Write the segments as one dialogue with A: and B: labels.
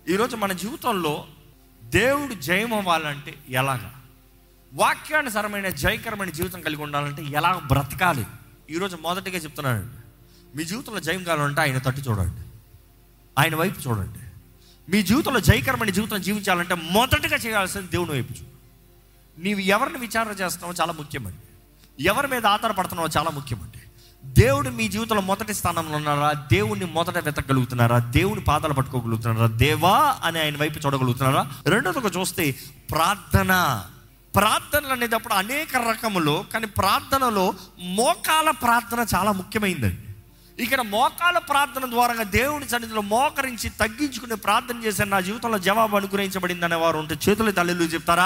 A: ఈరోజు మన జీవితంలో దేవుడు జయం అవ్వాలంటే ఎలాగా వాక్యానుసారమైన జయకరమైన జీవితం కలిగి ఉండాలంటే ఎలా బ్రతకాలి ఈరోజు మొదటిగా చెప్తున్నాను మీ జీవితంలో జయం కావాలంటే ఆయన తట్టు చూడండి ఆయన వైపు చూడండి మీ జీవితంలో జయకరమైన జీవితం జీవించాలంటే మొదటగా చేయాల్సింది దేవుని వైపు చూడు నీవు ఎవరిని విచారణ చేస్తున్నావో చాలా ముఖ్యమండి ఎవరి మీద ఆధారపడుతున్నావో చాలా ముఖ్యమండి దేవుడు మీ జీవితంలో మొదటి స్థానంలో ఉన్నారా దేవుణ్ణి మొదట వెతకగలుగుతున్నారా దేవుని పాదాలు పట్టుకోగలుగుతున్నారా దేవా అని ఆయన వైపు చూడగలుగుతున్నారా రెండోదిగా చూస్తే ప్రార్థన ప్రార్థనలు అనేటప్పుడు అనేక రకములు కానీ ప్రార్థనలో మోకాల ప్రార్థన చాలా ముఖ్యమైందండి ఇక్కడ మోకాల ప్రార్థన ద్వారా దేవుని సన్నిధిలో మోకరించి తగ్గించుకుని ప్రార్థన చేసే నా జీవితంలో జవాబు అనుగ్రహించబడింది అనే వారు ఉంటే చేతులు తల్లిలు చెప్తారా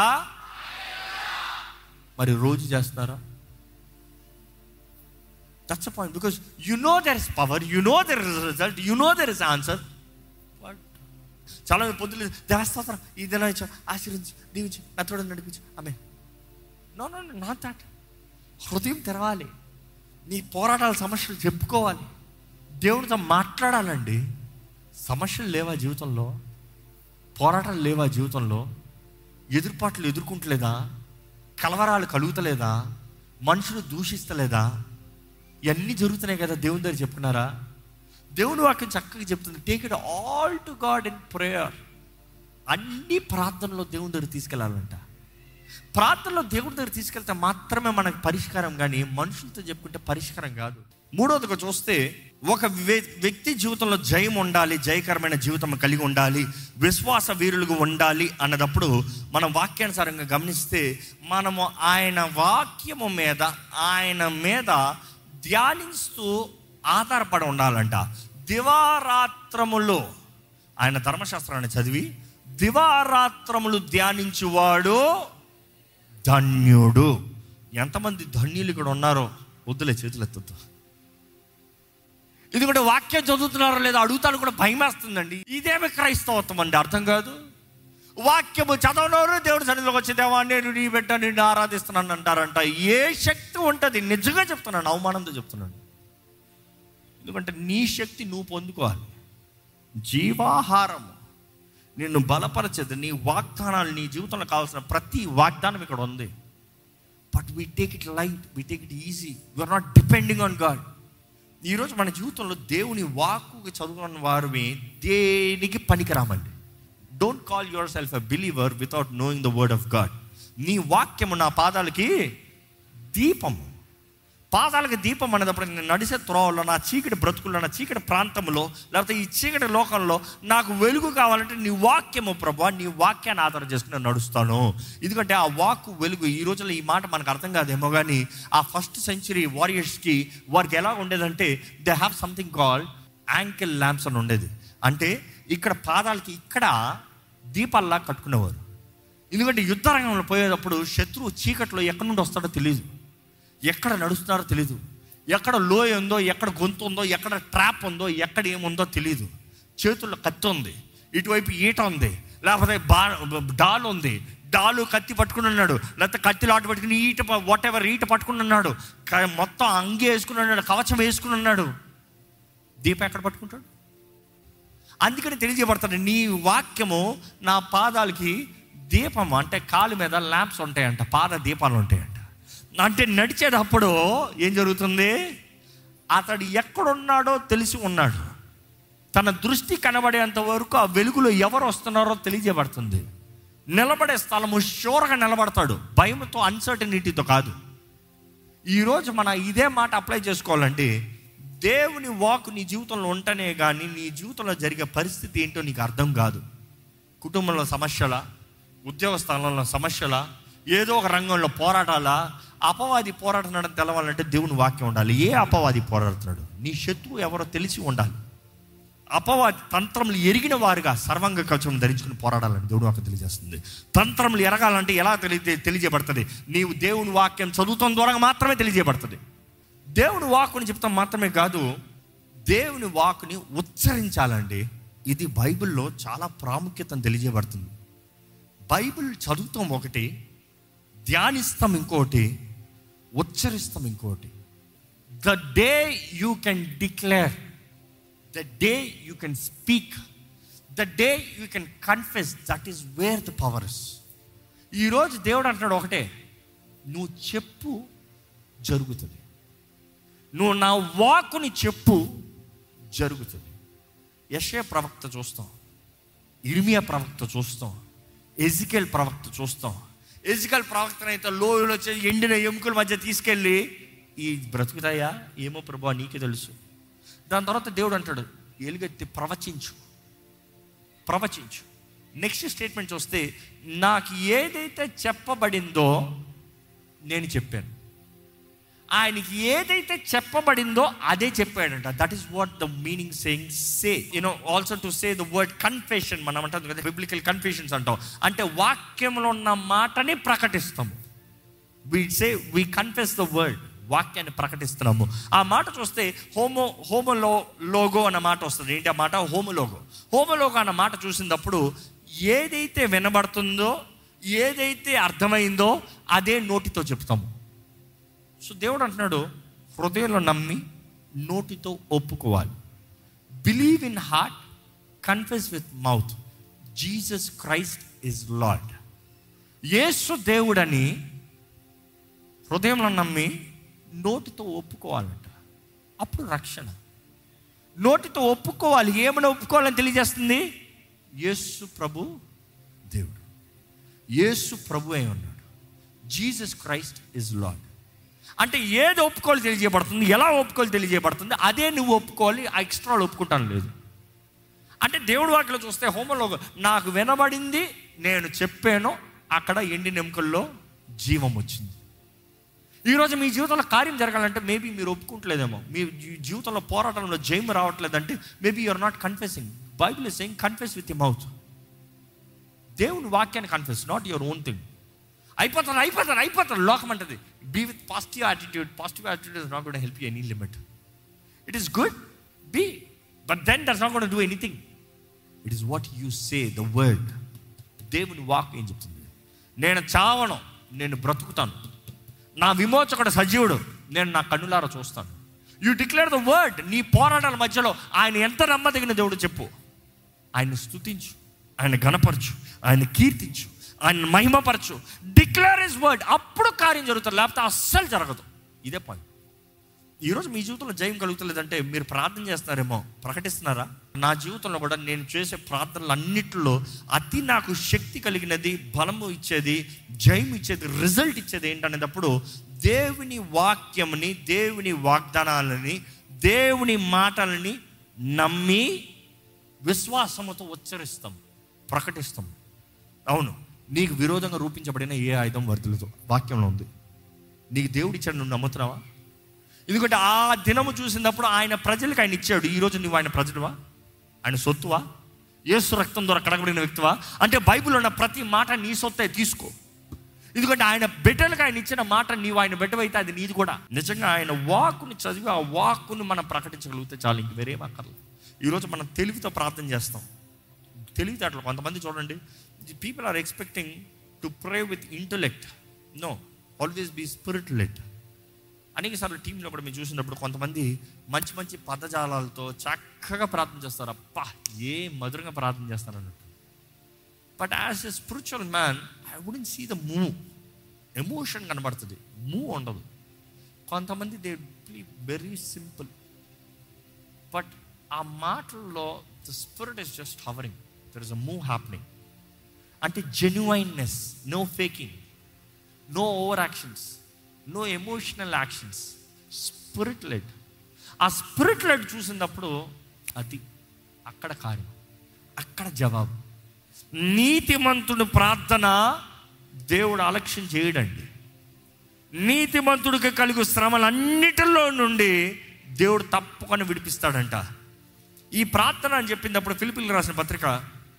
A: మరి రోజు చేస్తారా that's point because you know there is power you know there is result you know there is answer but చాలా మంది పొద్దులు దేవస్థానం ఈ దిన ఆశీర్వించి దీవించి నా తోడు నడిపించి ఆమె నో నో నాట్ దాట్ హృదయం తెరవాలి నీ పోరాటాల సమస్యలు చెప్పుకోవాలి దేవునితో మాట్లాడాలండి సమస్యలు లేవా జీవితంలో పోరాటాలు లేవా జీవితంలో ఎదురుపాట్లు ఎదుర్కొంటలేదా కలవరాలు కలుగుతలేదా మనుషులు దూషిస్తలేదా ఇవన్నీ జరుగుతున్నాయి కదా దేవుని దగ్గర చెప్పుకున్నారా దేవుని వాక్యం చక్కగా చెప్తుంది take it all to God in prayer అన్ని ప్రార్థనలో దేవుని దగ్గర తీసుకెళ్ళాలంట ప్రార్థనలో దేవుడి దగ్గర తీసుకెళ్తే మాత్రమే మనకు పరిష్కారం కానీ మనుషులతో చెప్పుకుంటే పరిష్కారం కాదు మూడవదిగా చూస్తే ఒక వ్య- వ్యక్తి జీవితంలో జయం ఉండాలి జయకరమైన జీవితం కలిగి ఉండాలి విశ్వాస వీరులుగా ఉండాలి అన్నదప్పుడు మనం వాక్యానుసారంగా గమనిస్తే మనము ఆయన వాక్యము మీద ఆయన మీద ధ్యానిస్తూ ఆధారపడి ఉండాలంట దివారాత్రములో ఆయన ధర్మశాస్త్రాన్ని చదివి దివారాత్రములు ధ్యానించువాడు ధన్యుడు ఎంతమంది ధన్యులు ఇక్కడ ఉన్నారో వద్దులే చేతులు ఎత్తద్దు ఎందుకంటే వాక్యం చదువుతున్నారో లేదో అడుగుతాను కూడా భయం వేస్తుందండి ఇదేమి క్రైస్తవత్వం అండి అర్థం కాదు వాక్యము చదవనోరు దేవుడి సన్నిధిలోకి వచ్చి దేవా నేను నీ బిడ్డ నిన్ను ఆరాధిస్తున్నాను అంటారంట ఏ శక్తి ఉంటుంది నిజంగా చెప్తున్నాను అవమానంతో చెప్తున్నాను ఎందుకంటే నీ శక్తి నువ్వు పొందుకోవాలి జీవాహారము నిన్ను బలపరచేది నీ వాగ్దానాలు నీ జీవితంలో కావాల్సిన ప్రతి వాగ్దానం ఇక్కడ ఉంది but we take it light we take it easy or not depending on God ఈరోజు మన జీవితంలో దేవుని వాక్కు చదువుకున్న వారిని దేనికి పనికిరామండి don't call yourself a believer without knowing the word of God నీ వాక్యము నా పాదాలకి దీపము పాదాలకి దీపం అనేటప్పుడు నేను నడిసే త్రోవలో నా చీకటి బ్రతుకుల్లో నా చీకటి ప్రాంతంలో లేకపోతే ఈ చీకటి లోకంలో నాకు వెలుగు కావాలంటే నీ వాక్యము ప్రభా నీ వాక్యాన్ని ఆధారం చేసుకుని నేను నడుస్తాను ఎందుకంటే ఆ వాక్ వెలుగు ఈ రోజుల్లో ఈ మాట మనకు అర్థం కాదేమో కానీ ఆ ఫస్ట్ సెంచరీ వారియర్స్కి వారికి ఎలా ఉండేదంటే they have something called ankle lamps అని ఉండేది అంటే ఇక్కడ పాదాలకి ఇక్కడ దీపాల్లా కట్టుకునేవారు ఎందుకంటే యుద్ధ రంగంలో పోయేటప్పుడు శత్రువు చీకట్లో ఎక్కడి నుండి వస్తాడో తెలియదు ఎక్కడ నడుస్తున్నారో తెలియదు ఎక్కడ లోయ ఉందో ఎక్కడ గొంతు ఉందో ఎక్కడ ట్రాప్ ఉందో ఎక్కడ ఏముందో తెలియదు చేతుల్లో కత్తి ఉంది ఇటువైపు ఈట ఉంది లేకపోతే బా డాల్ ఉంది డాలు కత్తి పట్టుకుని ఉన్నాడు లేకపోతే కత్తి లాటు పట్టుకుని ఈట వాట్ ఎవర్ ఈట పట్టుకుని ఉన్నాడు క- మొత్తం అంగి వేసుకుని ఉన్నాడు కవచం వేసుకుని ఉన్నాడు దీపం ఎక్కడ పట్టుకుంటాడు అందుకని తెలియజేయబడతాడు నీ వాక్యము నా పాదాలకి దీపం అంటే కాలు మీద ల్యాంప్స్ ఉంటాయంట పాద దీపాలు ఉంటాయంట అంటే నడిచేటప్పుడు ఏం జరుగుతుంది అతడు ఎక్కడున్నాడో తెలిసి ఉన్నాడు తన దృష్టి కనబడేంత వరకు ఆ వెలుగులో ఎవరు వస్తున్నారో తెలియజేయబడుతుంది నిలబడే స్థలము షోర్గా నిలబడతాడు భయంతో అన్సర్టనిటీతో కాదు ఈరోజు మన ఇదే మాట అప్లై చేసుకోవాలంటే దేవుని వాక్ నీ జీవితంలో ఉంటేనే కానీ నీ జీవితంలో జరిగే పరిస్థితి ఏంటో నీకు అర్థం కాదు కుటుంబంలో సమస్యల ఉద్యోగ స్థలంలో సమస్యల ఏదో ఒక రంగంలో పోరాటాలా అపవాది పోరాడుతున్నాడని తెలవాలంటే దేవుని వాక్యం ఉండాలి ఏ అపవాది పోరాడుతున్నాడు నీ శత్రువు ఎవరో తెలిసి ఉండాలి అపవాది తంత్రములు ఎరిగిన వారుగా సర్వంగ కవచం ధరించుకుని పోరాడాలని దేవుడు వాక్యం తెలియజేస్తుంది తంత్రములు ఎరగాలంటే ఎలా తెలియ తెలియజేయబడుతుంది నీవు దేవుని వాక్యం చదువుతాం ద్వారా మాత్రమే తెలియజేయబడుతుంది దేవుని వాక్కుని చెప్తాం మాత్రమే కాదు దేవుని వాక్కుని ఉచ్చరించాలండి ఇది బైబిల్లో చాలా ప్రాముఖ్యతను తెలియజేయబడుతుంది బైబిల్ చదువుతాం ఒకటి ధ్యానిస్తాం ఇంకోటి ఉచ్చరిస్తాం ఇంకోటి the day you can declare the day you can speak the day you can confess that is where the power is ఈరోజు దేవుడు అంటున్నాడు ఒకటే నువ్వు చెప్పు జరుగుతుంది నువ్వు నా వాక్కుని చెప్పు జరుగుతుంది యశయ ప్రవక్త చూస్తాం ఇర్మియా ప్రవక్త చూస్తాం ఎజికల్ ప్రవక్త చూస్తాం ఎజికల్ ప్రవక్తనైతే లోయలో వచ్చి ఎండిన ఎముకల మధ్య తీసుకెళ్ళి ఈ బ్రతుకుతాయా ఏమో ప్రభా నీకే తెలుసు దాని తర్వాత దేవుడు అంటాడు ఎలుగెత్తి ప్రవచించు ప్రవచించు నెక్స్ట్ స్టేట్మెంట్ చూస్తే నాకు ఏదైతే చెప్పబడిందో నేను చెప్పాను ఆయనకి ఏదైతే చెప్పబడిందో అదే చెప్పాడంట that is what the meaning saying say you know also to say the word confession మనం అంటాం కదా బిబ్లికల్ కన్ఫెషన్స్ అంటాం అంటే వాక్యంలో ఉన్న మాటని ప్రకటిస్తాము we say we confess the word వాక్యాన్ని ప్రకటిస్తున్నాము ఆ మాట చూస్తే హోమో హోమలో లోగో అన్న మాట వస్తుంది ఏంటి ఆ మాట హోమలోగో హోమలోగో అన్న మాట చూసినప్పుడు ఏదైతే వినబడుతుందో ఏదైతే అర్థమైందో అదే నోటితో చెప్తాము సో దేవుడు అంటున్నాడు హృదయంలో నమ్మి నోటితో ఒప్పుకోవాలి believe in heart confess with mouth Jesus Christ is Lord యేసు దేవుడని హృదయంలో నమ్మి నోటితో ఒప్పుకోవాలంట అప్పుడు రక్షణ నోటితో ఒప్పుకోవాలి ఏమైనా ఒప్పుకోవాలని తెలియజేస్తుంది యేసు ప్రభు దేవుడు యేసు ప్రభు అయి ఉన్నాడు జీసస్ క్రైస్ట్ ఇస్ లార్డ్ అంటే ఏది ఒప్పుకోవాలి తెలియజేయబడుతుంది ఎలా ఒప్పుకోవాలి తెలియజేయబడుతుంది అదే నువ్వు ఒప్పుకోవాలి ఆ ఎక్స్ట్రా ఒప్పుకుంటాను లేదు అంటే దేవుడు వాటిలో చూస్తే హోమంలో నాకు వినబడింది నేను చెప్పాను అక్కడ ఎండి నెముకల్లో జీవం వచ్చింది ఈరోజు మీ జీవితంలో కార్యం జరగాలంటే మేబీ మీరు ఒప్పుకుంటలేదేమో మీ జీ- జీవితంలో పోరాటంలో జైము రావట్లేదంటే maybe you are not confessing Bible is saying confess with you mouth దేవుని వాక్యాన్ని confess not your own thing అయిపోతాను అయిపోతాను అయిపోతాను లోకం అంటది be with positive attitude positive attitude is not కూడా help you any limit it is good be but then does not కూడా do anything it is what you say the word దేవుని వాక్ ఏం చెప్తుంది నేను చావను నేను బ్రతుకుతాను నా విమోచకుడు సజీవుడు నేను నా కన్నులారా చూస్తాను యూ డిక్లేర్ ద వర్డ్ నీ పోరాటాల మధ్యలో ఆయన ఎంత నమ్మదగిన దేవుడు చెప్పు ఆయన స్తుతించు ఆయన గణపరచు ఆయన కీర్తించు ఆయన మహిమపరచు డిక్లేర్ ఇస్ వర్డ్ అప్పుడు కార్యం జరుగుతుంది లేకపోతే అస్సలు జరగదు ఇదే పాయింట్ ఈరోజు మీ జీవితంలో జయం కలుగుతలేదంటే మీరు ప్రార్థన చేస్తున్నారేమో ప్రకటిస్తున్నారా నా జీవితంలో కూడా నేను చేసే ప్రార్థనలు అన్నిటిలో అతి నాకు శక్తి కలిగినది బలము ఇచ్చేది జయం ఇచ్చేది రిజల్ట్ ఇచ్చేది ఏంటనేటప్పుడు దేవుని వాక్యంని దేవుని వాగ్దానాలని దేవుని మాటలని నమ్మి విశ్వాసముతో ఉచ్చరిస్తాం ప్రకటిస్తాం అవును నీకు విరోధంగా రూపించబడిన ఏ ఆయుధం వర్ధలతో వాక్యంలో ఉంది నీకు దేవుడు ఇచ్చాడు నువ్వు నమ్ముతున్నావా ఎందుకంటే ఆ దినము చూసినప్పుడు ఆయన ప్రజలకు ఆయన ఇచ్చాడు ఈరోజు నువ్వు ఆయన ప్రజలువా ఆయన సొత్తువా యేసు రక్తం ద్వారా కడగబడిన వ్యక్తివా అంటే బైబిల్లో ఉన్న ప్రతి మాట నీ సొత్తే తీసుకో ఎందుకంటే ఆయన బిడ్డలకు ఆయన ఇచ్చిన మాట నీవు ఆయన బిడ్డవైతే అది నీది కూడా నిజంగా ఆయన వాక్కుని చదివి ఆ వాక్కుని మనం ప్రకటించగలిగితే చాలు ఇంక వేరేం అక్కర్లేదు ఈరోజు మనం తెలివితో ప్రార్థన చేస్తాం తెలివితేటలు కొంతమంది చూడండి people are expecting to pray with intellect no always be spirit let అనేకసార్లు టీంలో కూడా మేము చూసినప్పుడు కొంతమంది మంచి మంచి పదజాలాలతో చక్కగా ప్రార్థన చేస్తారు అప్పా ఏ మధురంగా ప్రార్థన చేస్తారు అన్నట్టు but as a spiritual man I wouldn't see the move emotion కనబడుతుంది మూవ్ ఉండదు కొంతమంది దే వెరీ సింపుల్ బట్ ఆ మాటల్లో the spirit is just hovering there is a move happening అంటే genuineness no faking no over actions no emotional actions spirit led ఆ spirit led చూసినప్పుడు అది అక్కడ కార్యం అక్కడ జవాబు నీతిమంతుడు ప్రార్థన దేవుడు అలక్ష్యం చేయడండి నీతిమంతుడికి కలిగు శ్రమలన్నిటిలో నుండి దేవుడు తప్పకుండా విడిపిస్తాడంట ఈ ప్రార్థన అని చెప్పినప్పుడు ఫిలిపిల్ రాసిన పత్రిక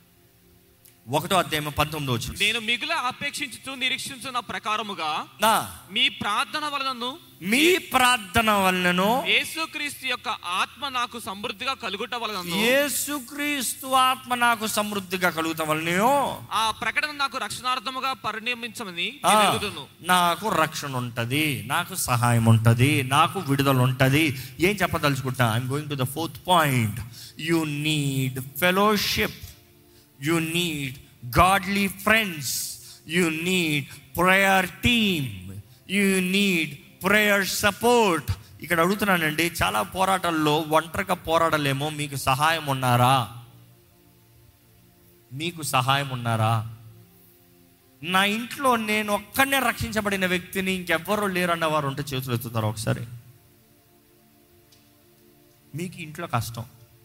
A: ఒకటో అధ్యాయం పంతొమ్మిదో వచ్చింది
B: నేను మిగుల అపేక్షించుతూ నిరీక్షించున్న ప్రకారముగా
A: నా
B: మీ ప్రార్థన వలనను
A: మీ ప్రార్థన వలనను
B: యేసుక్రీస్తు యొక్క ఆత్మ నాకు సమృద్ధిగా కలుగుట వలనను
A: యేసుక్రీస్తు ఆత్మ నాకు సమృద్ధిగా కలుగుతాం వలనయో
B: ఆ ప్రకటన నాకు రక్షణార్థముగా పరిణమించమని
A: ఆ,
B: నేను ఎరుగుదును.
A: నాకు రక్షణ ఉంటది నాకు సహాయం ఉంటది నాకు విడుదల ఉంటది ఏం చెప్పదలుచుకుంటా I'm going to the fourth point you need fellowship you need godly friends you need prayer team you need prayer support ఇక్కడ అడుగుతున్నానండి చాలా పోరాటాల్లో ఒంటరిగా పోరాడలేమో మీకు సహాయం ఉన్నారా మీకు సహాయం ఉన్నారా నా ఇంట్లో నేను ఒక్కనే రక్షించబడిన వ్యక్తిని ఇంకెవ్వరూ లేరన్న వారు ఉంటే చేతులు ఎత్తుతారు ఒకసారి మీకు ఇంట్లో కష్టం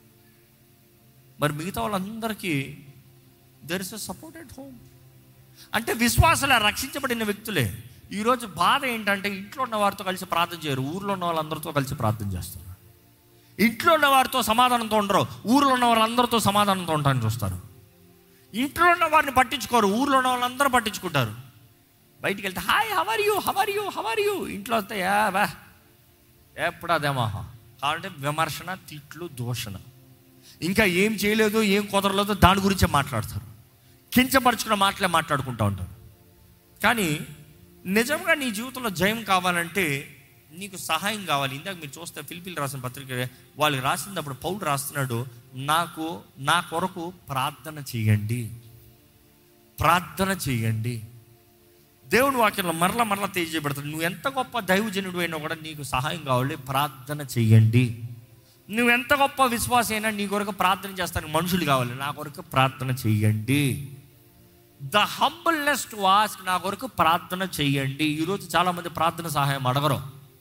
A: మరి మిగతా వాళ్ళందరికీ there is a support at home అంటే విశ్వాసాల రక్షించబడిన వ్యక్తులే ఈరోజు బాధ ఏంటంటే ఇంట్లో ఉన్న వారితో కలిసి ప్రార్థన చేయరు ఊర్లో ఉన్న వాళ్ళందరితో కలిసి ప్రార్థన చేస్తారు ఇంట్లో ఉన్న వారితో సమాధానంతో ఉండరు ఊర్లో ఉన్న వాళ్ళందరితో సమాధానంతో ఉండడానికి చూస్తారు ఇంట్లో ఉన్న వారిని పట్టించుకోరు ఊర్లో ఉన్న వాళ్ళందరూ పట్టించుకుంటారు బయటికి వెళ్తే hi how are you how are you how are you ఇంట్లో వస్తే యా బా ఎప్పుడు అదేమో కాబట్టి విమర్శన తిట్లు దూషణ ఇంకా ఏం చేయలేదు ఏం కుదరలేదో దాని గురించే మాట్లాడతారు కించపరుచుకున్న మాటలే మాట్లాడుకుంటూ ఉంటారు కానీ నిజంగా నీ జీవితంలో జయం కావాలంటే నీకు సహాయం కావాలి ఇందాక మీరు చూస్తే ఫిలిపిల్ రాసిన పత్రిక వాళ్ళకి రాసినప్పుడు పౌలు రాస్తున్నాడు నాకు నా కొరకు ప్రార్థన చేయండి ప్రార్థన చేయండి దేవుని వాక్యంలో మరల మరల తెలియజేయబడతాడు నువ్వు ఎంత గొప్ప దైవజనుడు అయినా కూడా నీకు సహాయం కావాలి ప్రార్థన చేయండి నువ్వు ఎంత గొప్ప విశ్వాసం అయినా నీ కొరకు ప్రార్థన చేస్తానికి మనుషులు కావాలి నా కొరకు ప్రార్థన చేయండి ద హంబుల్నెస్ టు ఆస్క్ నా కొరకు ప్రార్థన చేయండి ఈరోజు చాలామంది ప్రార్థన సహాయం అడగరు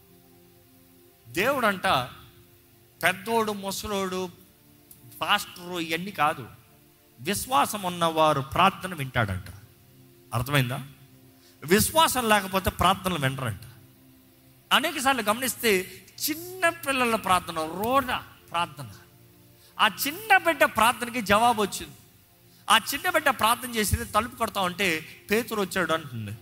A: దేవుడు అంట పెద్దోడు ముసలోడు పాస్టరు ఇవన్నీ కాదు విశ్వాసం ఉన్నవారు ప్రార్థన వింటాడంట అర్థమైందా విశ్వాసం లేకపోతే ప్రార్థనలు వినరంట అనేకసార్లు గమనిస్తే చిన్న పిల్లల ప్రార్థన రోడ ప్రార్థన ఆ చిన్న బిడ్డ ప్రార్థనకి జవాబు వచ్చింది ఆ చిన్న బిడ్డ ప్రార్థన చేసింది తలుపు కొడతా ఉంటే పేతురు వచ్చాడు అంటుంది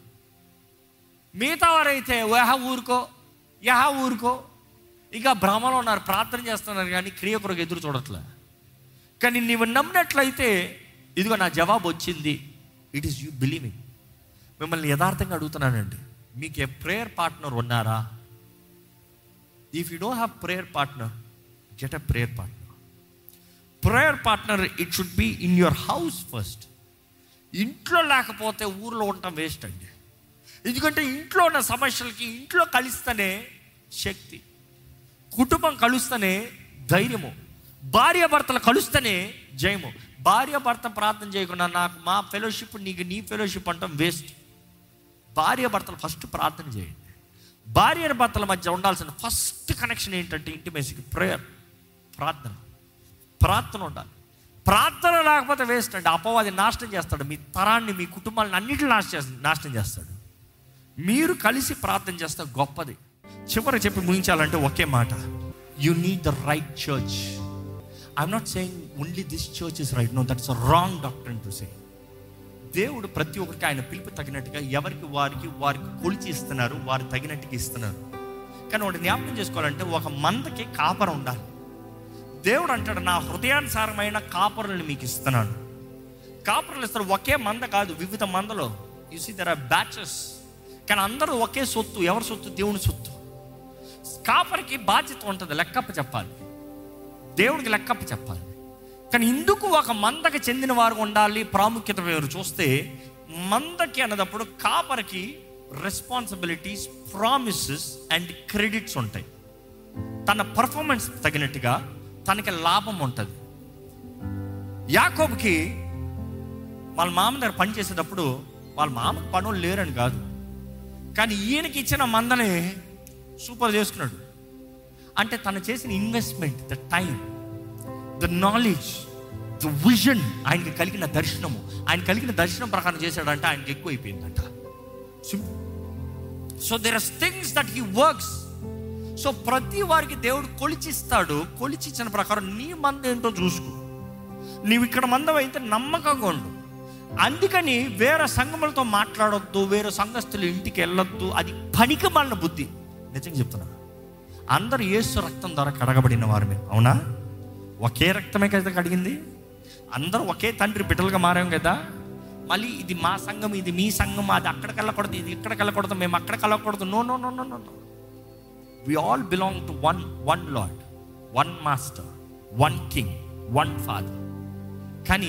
A: మిగతా వారైతే యహ ఊరుకో యహ ఊరుకో ఇంకా భ్రమలో ఉన్నారు ప్రార్థన చేస్తున్నారు కానీ క్రియ కొరకు ఎదురు చూడట్లే కానీ నీవు నమ్మినట్లయితే ఇదిగో నా జవాబు వచ్చింది ఇట్ ఈస్ యూ బిలీవింగ్ మిమ్మల్ని యథార్థంగా అడుగుతున్నానండి మీకు ఏ ప్రేయర్ పార్ట్నర్ ఉన్నారా if you don't have prayer partner get a prayer partner prayer partner it should be in your house first ఇంట్లో లేకపోతే ఊర్లో ఉండటం వేస్ట్ అండి ఎందుకంటే ఇంట్లో ఉన్న సమస్యలకి ఇంట్లో కలిస్తేనే శక్తి కుటుంబం కలుస్తేనే ధైర్యము భార్య భర్తలు కలుస్తేనే జయము భార్య భర్త ప్రార్థన చేయకుండా నాకు మా ఫెలోషిప్ నీకు నీ ఫెలోషిప్ అంటాం వేస్ట్ భార్య భర్తలు ఫస్ట్ ప్రార్థన చేయండి భార్య భర్తల మధ్య ఉండాల్సిన ఫస్ట్ కనెక్షన్ ఏంటంటే ఇంటిమేసికి ప్రేయర్ ప్రార్థన ప్రార్థన ఉండాలి ప్రార్థన లేకపోతే వేస్ట్ అండి అపవాది నాశనం చేస్తాడు మీ తరాన్ని మీ కుటుంబాన్ని అన్నింటిని నాశనం చేస్తాడు నాశనం చేస్తాడు మీరు కలిసి ప్రార్థన చేస్తే గొప్పది చివరి చెప్పి ముగించాలంటే ఒకే మాట you need the right church I'm not saying only this church is right no that's wrong doctor to say దేవుడు ప్రతి ఒక్కరికి ఆయన పిలుపు తగినట్టుగా ఎవరికి వారికి వారికి కొలిచి ఇస్తున్నారు వారు తగినట్టుగా ఇస్తున్నారు కానీ వాడు జ్ఞాపకం చేసుకోవాలంటే ఒక మందకి కాపర ఉండాలి దేవుడు అంటాడు నా హృదయానుసారమైన కాపరులను మీకు ఇస్తున్నాను కాపరులు ఇస్తారు ఒకే మంద కాదు వివిధ మందలో you see there are batches కానీ అందరూ ఒకే సొత్తు ఎవరి సొత్తు దేవుని సొత్తు కాపరికి బాధ్యత ఉంటుంది లెక్కప్ప చెప్పాలి దేవుడికి లెక్కప్ప చెప్పాలి కానీ ఇందుకు ఒక మందకి చెందిన వారు ఉండాలి ప్రాముఖ్యత వేరు చూస్తే మందకి అన్నదప్పుడు కాపరికి రెస్పాన్సిబిలిటీస్ ప్రామిసెస్ అండ్ క్రెడిట్స్ ఉంటాయి తన పర్ఫార్మెన్స్ తగినట్టుగా తనకి లాభం ఉంటుంది యాకోబుకి వాళ్ళ మామ దగ్గర పని చేసేటప్పుడు వాళ్ళ మామకు పనులు లేరని కాదు కానీ ఈయనకి ఇచ్చిన మందని సూపర్ చేసుకున్నాడు అంటే తను చేసిన investment the time the knowledge the vision ఆయనకి కలిగిన దర్శనము ఆయన కలిగిన దర్శనం ప్రకారం చేశాడంటే ఆయనకి ఎక్కువ అయిపోయిందంట so there are things that he works so ప్రతి వారికి దేవుడు కొలిచిస్తాడు కొలిచిచ్చిన ప్రకారం నీ మంద ఏంటో చూసుకో నీవు ఇక్కడ మందం అయితే నమ్మకంగా ఉండు అందుకని వేరే సంఘములతో మాట్లాడొద్దు వేరే సంఘస్థులు ఇంటికి వెళ్ళొద్దు అది పనికి మన బుద్ధి నిజంగా చెప్తున్నా అందరు యేసు రక్తం ద్వారా కడగబడిన వారమే అవునా ఒకే రక్తమే కదా కడిగింది అందరూ ఒకే తండ్రి బిడ్డలుగా మారాం కదా మళ్ళీ ఇది మా సంఘం ఇది మీ సంఘం అది అక్కడికి వెళ్ళకూడదు ఇది ఇక్కడికి వెళ్ళకూడదు మేము అక్కడికి వెళ్ళకూడదు no no no no no no we all belong to one one lord one master one king one father కానీ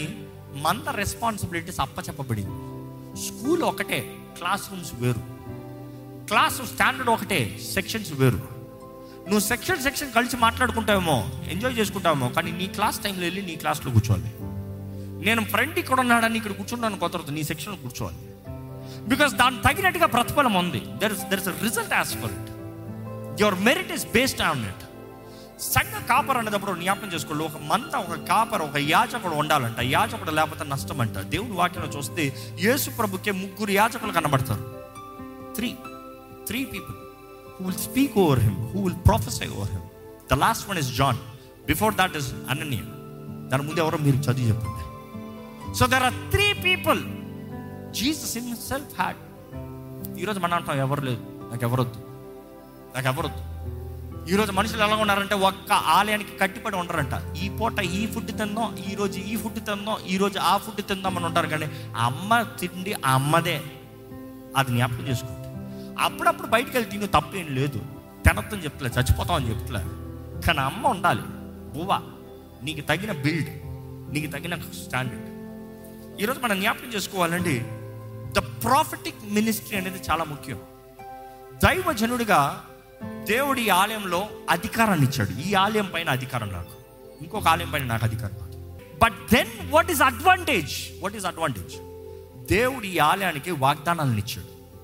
A: మంద రెస్పాన్సిబిలిటీస్ అప్పచెప్పబడింది స్కూల్ ఒకటే క్లాస్ రూమ్స్ వేరు క్లాస్ స్టాండర్డ్ ఒకటే సెక్షన్స్ వేరు నువ్వు సెక్షన్ సెక్షన్ కలిసి మాట్లాడుకుంటావేమో ఎంజాయ్ చేసుకుంటావేమో కానీ నీ క్లాస్ టైంలో వెళ్ళి నీ క్లాస్లో కూర్చోవాలి నేను ఫ్రెండ్ ఇక్కడ ఉన్నాడని ఇక్కడ కూర్చున్నాను కుదరదు నీ సెక్షన్లో కూర్చోవాలి బికాస్ దానికి తగినట్టుగా ప్రతిఫలం ఉంది there is there is result as for it your merit is based on it సంఘ కాపర్ అనేటప్పుడు జ్ఞాపకం చేసుకోండి ఒక మంత ఒక కాపర్ ఒక యాజకుడు ఉండాలంట యాజకుడు లేకపోతే నష్టం అంట దేవుని వాక్యంలో చూస్తే యేసు ప్రభుకే ముగ్గురు యాజకులు కనబడతారు three three people who will speak over him who will prophesy over him the last one is John before that is అనన్య దాని ముందు ఎవరో మీరు చదివి చెప్పండి so there are three people Jesus in self had ఈరోజు మన అంటాం ఎవరు లేదు నాకు ఎవరొద్దు నాకు ఎవరొద్దు ఈరోజు మనుషులు ఎలా ఉన్నారంటే ఒక్క ఆలయానికి కట్టిపడి ఉండరంట ఈ పూట ఈ ఫుడ్ తిందాం ఈ రోజు ఈ ఫుడ్ తిందాం ఈ రోజు ఆ ఫుడ్ తిందాం అని ఉంటారు కానీ అమ్మ తిండి ఆ అమ్మదే అది జ్ఞాపకం చేసుకుంటే అప్పుడప్పుడు బయటికి వెళ్తే నువ్వు తప్పేం లేదు తినొద్దని చెప్తలే చచ్చిపోతాం అని చెప్తలే కానీ అమ్మ ఉండాలి బువ్వ నీకు తగిన బిల్డ్ నీకు తగిన స్టాండర్డ్ ఈరోజు మనం జ్ఞాపకం చేసుకోవాలండి ద ప్రాఫిటిక్ మినిస్ట్రీ అనేది చాలా ముఖ్యం దైవజనుడిగా దేవుడి ఆలయంలో అధికారాన్ని ఇచ్చాడు ఈ ఆలయం పైన అధికారం నాకు ఇంకొక ఆలయం పైన నాకు అధికారం కాదు but then what is advantage what is advantage దేవుడు ఈ ఆలయానికి వాగ్దానాలను ఇచ్చాడు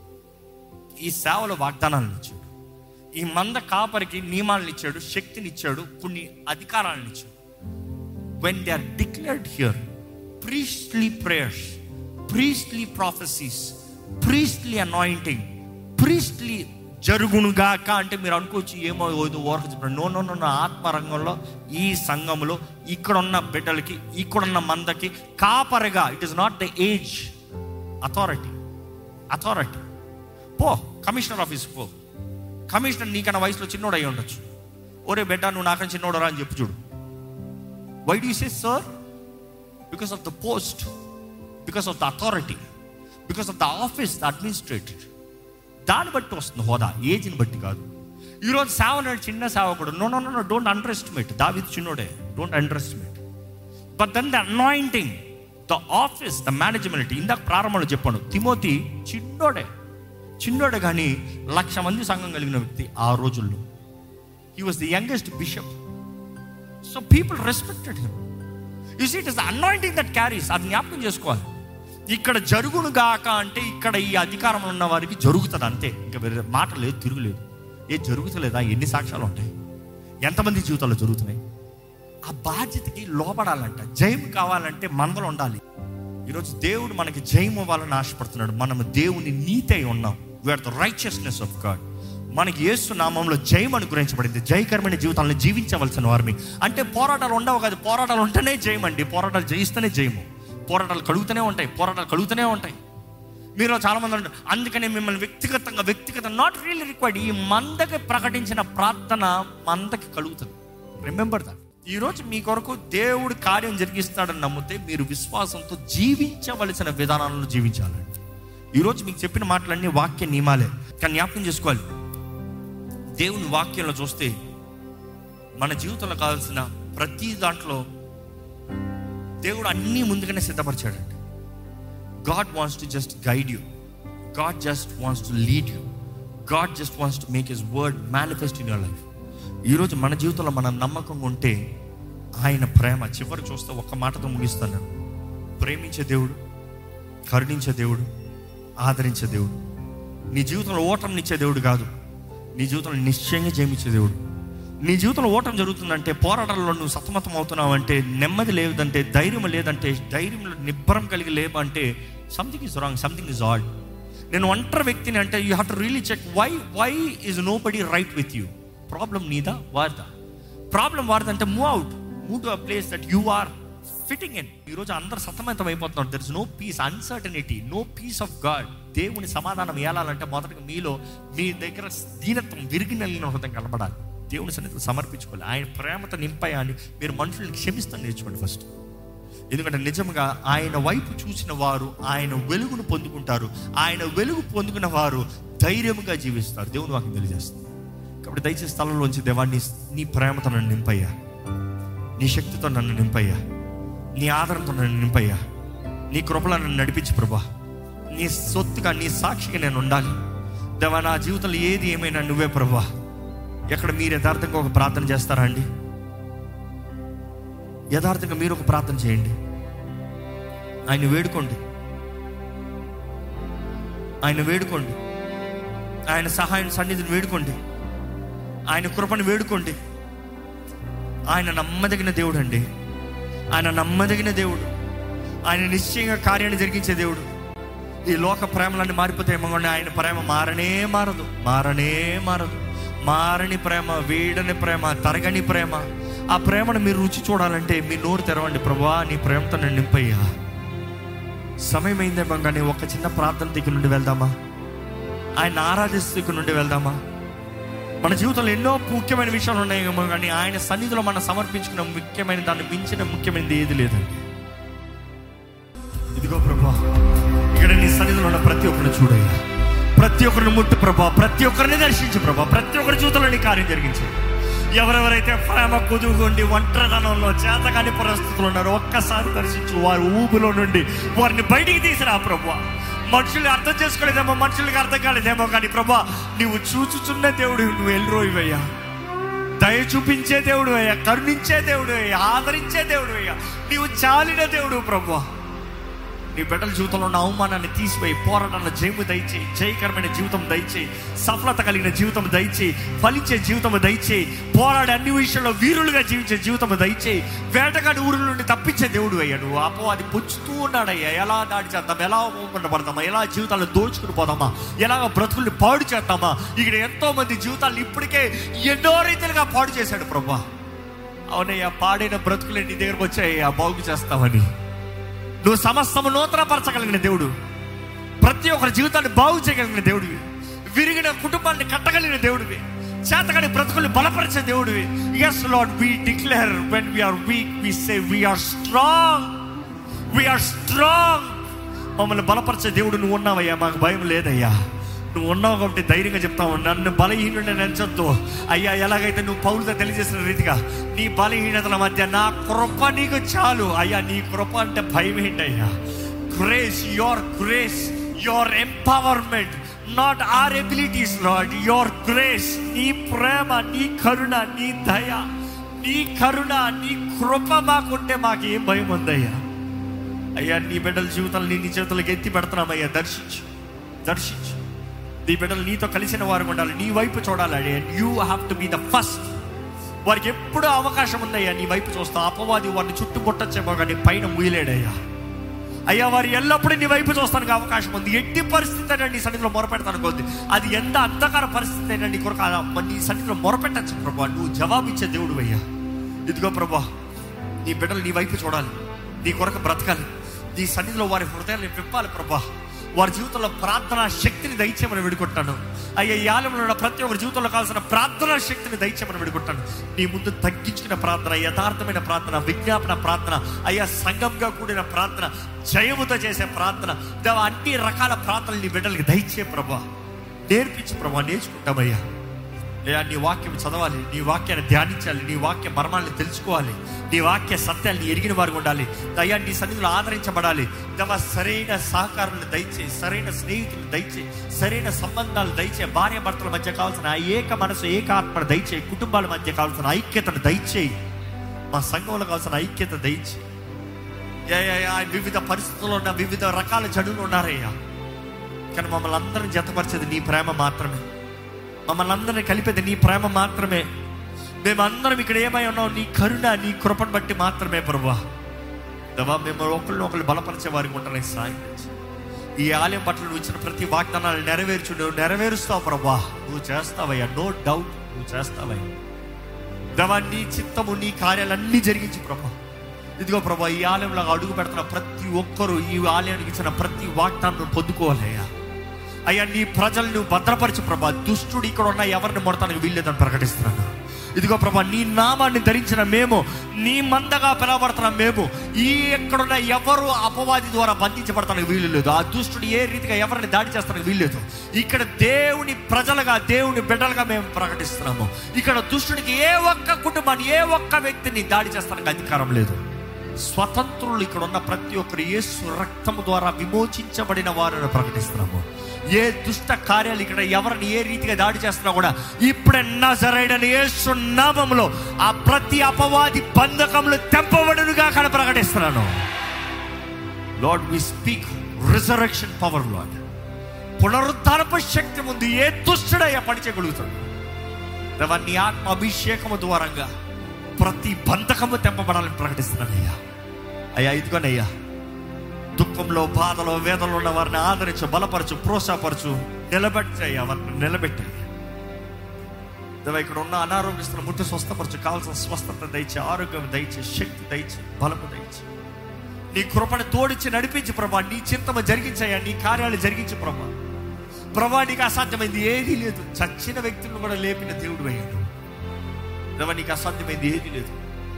A: ఈ సేవలో వాగ్దానాలను ఇచ్చాడు ఈ మంద కాపరికి నియమాలను ఇచ్చాడు శక్తిని ఇచ్చాడు కొన్ని అధికారాలను ఇచ్చాడు when they are declared here priestly prayers priestly prophecies priestly anointing priestly జరుగునుగాక అంటే మీరు అనుకోవచ్చు ఏమో ఏదో ఓర్హ నో నో నో ఆత్మరంగంలో ఈ సంఘంలో ఇక్కడ ఉన్న బిడ్డలకి ఇక్కడున్న మందకి కాపరగా it is not the age authority authority పో కమిషనర్ ఆఫీస్ పో కమిషనర్ నీకన్నా వయసులో చిన్నోడు అయి ఉండొచ్చు ఒరే బిడ్డ నువ్వు నాకన్నా చిన్నోడరా అని చెప్పు చూడు why do say sir because of the post because of the authority because of the office the administrative దాన్ని బట్టి వస్తుంది హోదా ఏజ్ని బట్టి కాదు ఈరోజు సేవనాడు చిన్న సేవకుడు no no no don't underestimate దావిది చిన్నోడే don't underestimate but then the anointing the office the management ఇందాక ప్రారంభంలో చెప్పాను తిమోతి చిన్నోడే చిన్నోడే కానీ లక్ష మంది సంఘం కలిగిన వ్యక్తి ఆ రోజుల్లో he was the youngest bishop so people respected him you see it is the anointing that carries అది జ్ఞాపకం చేసుకోవాలి ఇక్కడ జరుగును గాక అంటే ఇక్కడ ఈ అధికారం ఉన్న వారికి జరుగుతుంది అంతే ఇంకా వేరే మాట లేదు తిరుగులేదు ఏ జరుగుతలేదా ఎన్ని సాక్ష్యాలు ఉంటాయి ఎంతమంది జీవితాల్లో జరుగుతున్నాయి ఆ బాధ్యతకి లోపడాలంట జయం కావాలంటే మనలో ఉండాలి ఈరోజు దేవుడు మనకి జయం ఇవ్వాలని ఆశపడుతున్నాడు మనం దేవుని నీతి అయి ఉన్నాం we are the righteousness of God మనకి యేసు నామంలో జయం అనుగ్రహించబడింది జయకరమైన జీవితాలను జీవించవలసిన వారిని అంటే పోరాటాలు ఉండవు కాదు పోరాటాలు ఉంటేనే జయం అండి పోరాటాలు జయిస్తేనే జయము పోరాటాలు కలుగుతూనే ఉంటాయి పోరాటాలు కలుగుతూనే ఉంటాయి మీరు చాలా మంది అంటారు అందుకనే మిమ్మల్ని వ్యక్తిగతంగా వ్యక్తిగత నాట్ రియల్లీ రిక్వైర్డ్ ఈ మందకి ప్రకటించిన ప్రార్థన మందకి కలుగుతుంది రిమెంబర్ దట్ ఈరోజు మీ కొరకు దేవుడు కార్యం జరిగిస్తాడని నమ్మితే మీరు విశ్వాసంతో జీవించవలసిన విధానాలను జీవించాలండి ఈరోజు మీకు చెప్పిన మాటలన్నీ వాక్య నియమాలే కానీ జ్ఞాపకం చేసుకోవాలి దేవుని వాక్యంలో చూస్తే మన జీవితంలో కావాల్సిన ప్రతి దాంట్లో దేవుడు అన్నీ ముందుగానే సిద్ధపరిచాడండి God wants to just guide you God just wants to lead you God just wants to make his word manifest in your life ఈరోజు మన జీవితంలో మన నమ్మకం ఉంటే ఆయన ప్రేమ చివరి చూస్తే ఒక్క మాటతో ముగిస్తాను నేను ప్రేమించే దేవుడు కరుణించే దేవుడు ఆదరించే దేవుడు నీ జీవితంలో ఓటమినిచ్చే దేవుడు కాదు నీ జీవితంలో నిశ్చయంగా జయమిచ్చే దేవుడు నీ జీవితంలో ఓటం జరుగుతుందంటే పోరాటాల్లో నువ్వు సతమతం అవుతున్నావు అంటే నెమ్మది లేదంటే ధైర్యం లేదంటే ధైర్యంలో నిబ్బరం కలిగి లేవంటే something is wrong something is odd నేను ఒంటరి వ్యక్తిని అంటే you have to really check why why is nobody right with you problem నీదా వారిదా ప్రాబ్లం వారిదంటే move out move to a place that you are fitting in ఈరోజు అందరు సతమతం అయిపోతున్నారు there is no peace uncertainty no peace of God దేవుని సమాధానం ఏలాలంటే మొదటగా మీలో మీ దగ్గర దీనత్వం విరిగి నలిగిన హృదయం కనబడాలి దేవుని సన్నిధిలో సమర్పించుకోవాలి ఆయన ప్రేమతో నింపాయని మీరు మనుషుల్ని క్షమిస్తాను నేర్చుకోండి ఫస్ట్ ఎందుకంటే నిజంగా ఆయన వైపు చూసిన వారు ఆయన వెలుగును పొందుకుంటారు ఆయన వెలుగు పొందుకున్న వారు ధైర్యంగా జీవిస్తారు దేవుని వాకి తెలియజేస్తుంది కాబట్టి దయచేసి స్థలంలోంచి దేవాన్ని నీ ప్రేమతో నన్ను నింపయ్యా నీ శక్తితో నన్ను నింపయ్యా నీ ఆదరణతో నన్ను నింపయ్యా నీ కృపలో నన్ను నడిపించు ప్రభా నీ సొత్తుగా నీ సాక్షిగా నేను ఉండాలి దేవా నా జీవితంలో ఏది ఏమైనా నువ్వే ప్రభా ఎక్కడ మీరు యథార్థంగా ఒక ప్రార్థన చేస్తారా అండి యథార్థంగా మీరు ఒక ప్రార్థన చేయండి ఆయన వేడుకోండి ఆయన వేడుకోండి ఆయన సహాయం సన్నిధిని వేడుకోండి ఆయన కృపను వేడుకోండి ఆయన నమ్మదగిన దేవుడు అండి ఆయన నమ్మదగిన దేవుడు ఆయన నిశ్చయంగా కార్యాన్ని జరిగించే దేవుడు ఈ లోక ప్రేమలన్నీ మారిపోతాయేమో కానీ ఆయన ప్రేమ మారనే మారదు మారనే మారదు మారని ప్రేమ వీడని ప్రేమ తరగని ప్రేమ ఆ ప్రేమను మీరు రుచి చూడాలంటే మీ నోరు తెరవండి ప్రభా నీ ప్రేమతో నేను నింపయ్యా సమయం అయిందేమో కానీ ఒక చిన్న ప్రార్థన దగ్గర నుండి వెళ్దామా ఆయన ఆరాధిస్తూ ఇక్కడ నుండి వెళ్దామా మన జీవితంలో ఎన్నో ముఖ్యమైన విషయాలు ఉన్నాయేమో కానీ ఆయన సన్నిధిలో మనం సమర్పించుకున్న ముఖ్యమైన దాన్ని మించిన ముఖ్యమైనది ఏది లేదండి ఇదిగో ప్రభా ఇక్కడ నీ సన్నిధిలో ఉన్న ప్రతి ఒక్కరిని చూడయ్యా ప్రతి ఒక్కరిని ముట్టు ప్రభా ప్రతి ఒక్కరిని దర్శించు ప్రభా ప్రతి ఒక్కరి జీవితంలో నీ కార్యం జరిగించు ఎవరెవరైతే ప్రేమ కుదుగుండి ఒంటరితనంలో చేతకాని పరిస్థితులు ఉన్నారో ఒక్కసారి దర్శించు వారి ఊబిలో నుండి వారిని బయటికి తీసిరా ప్రభా మనుషుల్ని అర్థం చేసుకోలేదేమో మనుషులకి అర్థం కాలేదేమో కానీ ప్రభా నువ్వు చూచుచున్న దేవుడు నువ్వు ఎల్రోయివయ్యా దయ చూపించే దేవుడు అయ్యా కరుణించే దేవుడు అయ్యా ఆదరించే దేవుడు అయ్యా నీవు చాలిన దేవుడు ప్రభా నీ బిడ్డల జీవితంలో ఉన్న అవమానాన్ని తీసిపోయి పోరాటంలో జయము దయచేయి జయకరమైన జీవితం దయచేయి సఫలత కలిగిన జీవితం దయచేయి ఫలించే జీవితం దయచేయి పోరాడే అన్ని విషయాల్లో వీరులుగా జీవించే జీవితం దయచేయి వేటగాడి ఊరుల నుండి తప్పించే దేవుడు అయ్యా నువ్వు అపో అది పుచ్చుతూ ఉన్నాడయ్యా ఎలా దాడి చేద్దాం ఎలా అవమానపడదామా ఎలా జీవితాలను దోచుకుని పోదామా ఎలాగ బ్రతుకుల్ని పాడు చేద్దామా ఇక్కడ ఎంతో మంది జీవితాలు ఇప్పటికే ఎన్నో రీతిలుగా పాడు చేశాడు ప్రభా అవునయ్యా పాడైన బ్రతుకులే నీ దగ్గరకు వచ్చాయ్యా బాగు చేస్తామని నువ్వు సమస్తము నూతనపరచగలిగిన దేవుడు ప్రతి ఒక్కరి జీవితాన్ని బాగు చేయగలిగిన దేవుడివి విరిగిన కుటుంబాన్ని కట్టగలిగిన దేవుడివి చేతగాని బ్రతుకుల్ని బలపరిచే దేవుడివి yes lord we declare when we are weak we say we are strong we are strong మమ్మల్ని బలపరిచే దేవుడు నువ్వు ఉన్నావయ్యా మాకు భయం లేదయ్యా నువ్వు ఉన్నావు కాబట్టి ధైర్యంగా చెప్తావు నన్ను బలహీనుడిని నెంచొద్దు అయ్యా ఎలాగైతే నువ్వు పౌరుతో తెలియజేసిన రీతిగా నీ బలహీనతల మధ్య నా కృప నీకు చాలు అయ్యా నీ కృప అంటే భయం ఏంటయ్యా grace your grace your empowerment not our abilities lord your grace నీ ప్రేమ నీ కరుణ నీ దయ నీ కరుణ నీ కృప మాకుంటే మాకు ఏం భయం ఉందయ్యా అయ్యా నీ బిడ్డల జీవితాలు నీ నీ చేతులకు ఎత్తి పెడుతున్నామయ్యా దర్శించు దర్శించు నీ బిడ్డలు నీతో కలిసిన వారు ఉండాలి నీ వైపు చూడాలి you have to be the first వారికి ఎప్పుడూ అవకాశం ఉందయ్యా నీ వైపు చూస్తా అపవాది వారిని చుట్టుముట్టచ్చేమో కానీ పైన ముయ్యలేడయ్యా అయ్యా వారు ఎల్లప్పుడూ నీ వైపు చూస్తానికి అవకాశం ఉంది ఎట్టి పరిస్థితి అయినా నీ సన్నిధిలో మొరపెడతాను కొద్ది అది ఎంత అంధకార పరిస్థితి అయినా నీ కొరకు ఆ- నీ సన్నిధిలో మొరపెట్టచ్చు ప్రభా నువ్వు జవాబిచ్చే దేవుడు అయ్యా ఇదిగో ప్రభా నీ బిడ్డలు నీ వైపు చూడాలి నీ కొరకు బ్రతకాలి నీ సన్నిధిలో వారి హృదయాన్ని విప్పాలి ప్రభా వారి జీవితంలో ప్రార్థనా శక్తిని దయచేయమని విడుకుంటాను అయ్యా ఈ ఆలయంలో ఉన్న ప్రతి ఒక్కరి జీవితంలో కావాల్సిన ప్రార్థనా శక్తిని దయచేయమని విడుకుంటాను నీ ముందు తగ్గించుకున్న ప్రార్థన యథార్థమైన ప్రార్థన విజ్ఞాపన ప్రార్థన అయ్యా సంఘంగా కూడిన ప్రార్థన జయముతో చేసే ప్రార్థన దేవా అన్ని రకాల ప్రార్థనలు నీ బిడ్డలకి దయచే ప్రభా నేర్పించి ప్రభా నేర్చుకుంటామయ్యా అయ్యా నీ వాక్యం చదవాలి నీ వాక్యాన్ని ధ్యానించాలి నీ వాక్య మర్మాలను తెలుసుకోవాలి నీ వాక్య సత్యాన్ని ఎరిగిన వారు ఉండాలి అయ్యా నీ సన్నిధిలో ఆదరించబడాలి దవ సరైన సహకారాలు దయచేయి సరైన స్నేహితులు దయచేయి సరైన సంబంధాలు దయచేయి భార్య భర్తల మధ్య కావాల్సిన ఆ ఏక మనసు ఏక ఆత్మ దయచేయి కుటుంబాల మధ్య కావాల్సిన ఐక్యతను దయచేయి మా సంఘంలో కావాల్సిన ఐక్యత దయచేయి యా, యా, యా, వివిధ పరిస్థితుల్లో ఉన్న వివిధ రకాల చెడులు ఉన్నారయ్యా కానీ మమ్మల్ని అందరం జతపరిచేది నీ ప్రేమ మాత్రమే మమ్మల్ని అందరిని కలిపేది నీ ప్రేమ మాత్రమే మేమందరం ఇక్కడ ఏమై ఉన్నాం నీ కరుణ నీ కృపను బట్టి మాత్రమే ప్రభా దేవా మేము ఒకరిని ఒకరు బలపరిచే వారికి ఉంటాను సాయం చేయి. ఈ ఆలయం పట్ల నువ్వు ఇచ్చిన ప్రతి వాగ్దానాలు నెరవేర్చు నువ్వు నెరవేరుస్తావు ప్రభా నువ్వు చేస్తావయ్యా నో డౌట్ నువ్వు చేస్తావయ్యా దేవా నీ చిత్తము నీ కార్యాలన్నీ జరిగించి ప్రభా ఇదిగో ప్రభా ఈ ఆలయంలో అడుగు పెడుతున్న ప్రతి ఒక్కరూ ఈ ఆలయానికి ఇచ్చిన ప్రతి వాగ్దానం పొందుకోవాలయ్యా అయ్యా నీ ప్రజలు నువ్వు భద్రపరచు ప్రభా దుష్టుడు ఇక్కడ ఉన్న ఎవరిని మొడతానికి వీల్లేదని ప్రకటిస్తున్నాను ఇదిగో ప్రభా నీ నామాన్ని ధరించిన మేము నీ మందగా పిలవబడుతున్న మేము ఈ ఎక్కడున్న ఎవరు అపవాది ద్వారా బంధించబడతానికి వీలు లేదు ఆ దుష్టుడు ఏ రీతిగా ఎవరిని దాడి చేస్తానికి వీలు లేదు ఇక్కడ దేవుని ప్రజలుగా దేవుని బిడ్డలుగా మేము ప్రకటిస్తున్నాము ఇక్కడ దుష్టుడికి ఏ ఒక్క కుటుంబాన్ని ఏ ఒక్క వ్యక్తిని దాడి చేస్తానికి అధికారం లేదు స్వతంత్రులు ఇక్కడ ఉన్న ప్రతి ఒక్కరు యేసు రక్తము ద్వారా విమోచించబడిన వారిని ప్రకటిస్తున్నాము ఏ దుష్ట కార్యాలు ఇక్కడ ఎవరిని ఏ రీతిగా దాడి చేస్తున్నా కూడా ఇప్పుడే నజరైన యేసు నామములో ఆ ప్రతి అపవాది బంధకములు తెంపబడునుగా అక్కడ ప్రకటిస్తున్నాను Lord we speak resurrection power Lord పునరుద్ధారపు శక్తి ముందు ఏ దుష్టుడయ్యా పనిచేయగలుగుతాడు దేవా నీ ఆత్మ అభిషేకము ద్వారంగా ప్రతి బంధకము తెంపబడాలని ప్రకటిస్తున్నానయ్యా అయ్యా ఇదిగోనయ్యా దుఃఖంలో బాధలో వేదనలో ఉన్న వారిని ఆదరించు బలపరచు ప్రోత్సాహపరచు నిలబెట్టయ్యా వారిని నిలబెట్టయ్యా దేవా ఇక్కడ ఉన్న అనారోగ్యస్తున్న ముట్టి స్వస్థపరచు కావాల్సిన స్వస్థత దయచే ఆరోగ్యం దయచే శక్తి దయచే బలము దయచే నీ కృపను తోడిచి నడిపించి ప్రభా నీ చింతమ జరిగించయ్యా నీ కార్యాలు జరిగించు ప్రభా ప్రభా నీకు అసాధ్యమైంది ఏదీ లేదు చచ్చిన వ్యక్తులను కూడా లేపిన దేవుడు అయ్యాడు దేవా నీకు అసాధ్యమైంది ఏదీ లేదు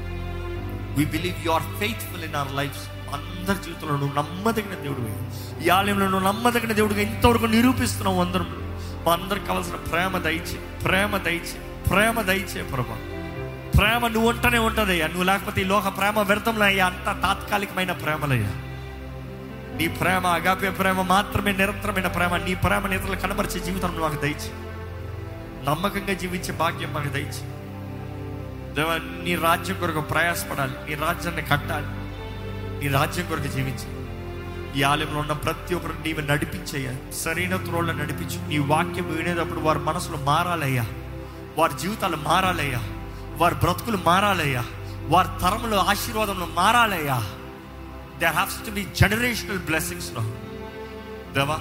A: we believe you are faithful in our life అందరి జీవితంలో నువ్వు నమ్మదగిన దేవుడు ఈ ఆలయంలో నువ్వు నమ్మదగిన దేవుడుగా ఇంతవరకు నిరూపిస్తున్నావు అందరం మా అందరికి కావాల్సిన ప్రేమ దయచే ప్రేమ దయచే ప్రేమ దయచే ప్రభా ప్రేమ నువ్వు ఉంటనే ఉంటదయ్యా నువ్వు లేకపోతే ఈ లోక ప్రేమ వ్యర్థంలో అయ్యా అంత తాత్కాలికమైన ప్రేమలయ్యా నీ ప్రేమ అగాపే ప్రేమ మాత్రమే నిరంతరమైన ప్రేమ నీ ప్రేమ ఇతరులు కనబరిచే జీవితం మాకు దయచి నమ్మకంగా జీవించే భాగ్యం మాకు దయచి దేవా నీ రాజ్యం కొరకు ప్రయాసపడాలి నీ రాజ్యాన్ని కట్టాలి నీ రాజ్యం కొరకు జీవించాలి ఈ ఆలయంలో ఉన్న ప్రతి ఒక్కరు నీవు నడిపించయ్యా సరైన త్రోళ్ళ నడిపించు నీ వాక్యం వినేటప్పుడు వారి మనసులు మారాలయ్యా వారి జీవితాలు మారాలయ్యా వారి బ్రతుకులు మారాలయ్యా వారి తరములు ఆశీర్వాదంలో మారాలయ్యా they haves to be generational blessings లో దేవా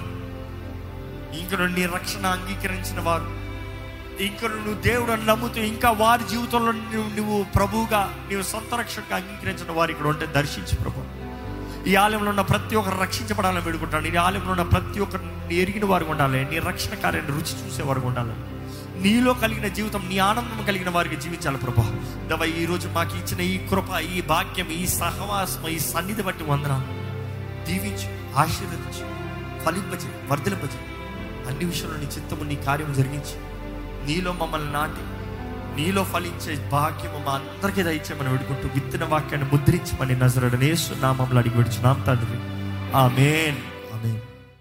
A: ఇంక నీ రక్షణ అంగీకరించిన వారు ఇంకా నువ్వు దేవుడు అని నమ్ముతూ ఇంకా వారి జీవితంలో నువ్వు నువ్వు ప్రభువుగా నువ్వు సొంత రక్షణగా అంగీకరించిన వారు ఇక్కడ ఉంటే దర్శించు ప్రభు ఈ ఆలయంలో ఉన్న ప్రతి ఒక్కరు రక్షించబడాలని వేడుకుంటాను ఈ ఆలయంలో ఉన్న ప్రతి ఒక్కరు ఎరిగిన వారు ఉండాలి నీ రక్షణ కార్యాన్ని రుచి చూసేవారు ఉండాలి నీలో కలిగిన జీవితం నీ ఆనందం కలిగిన వారికి జీవించాలి ప్రభా దవ ఈ రోజు మాకు ఇచ్చిన ఈ కృప ఈ భాగ్యం ఈ సహవాసం ఈ సన్నిధి బట్టి వందన దీవించు ఆశీర్వదించు ఫలింపచే వర్ధలింపచే అన్ని విషయంలో నీ చిత్తము నీ కార్యము జరిగించి నీలో మమ్మల్ని నాటి నీలో ఫలించే భాగ్యము మా అందరికీ దయచేయమని వేడుకుంటూ విత్తన వాక్యాన్ని ముద్రించమని నజరడనేసు నామంలో అడిగి విడుచున్నాం తండ్రి ఆమెన్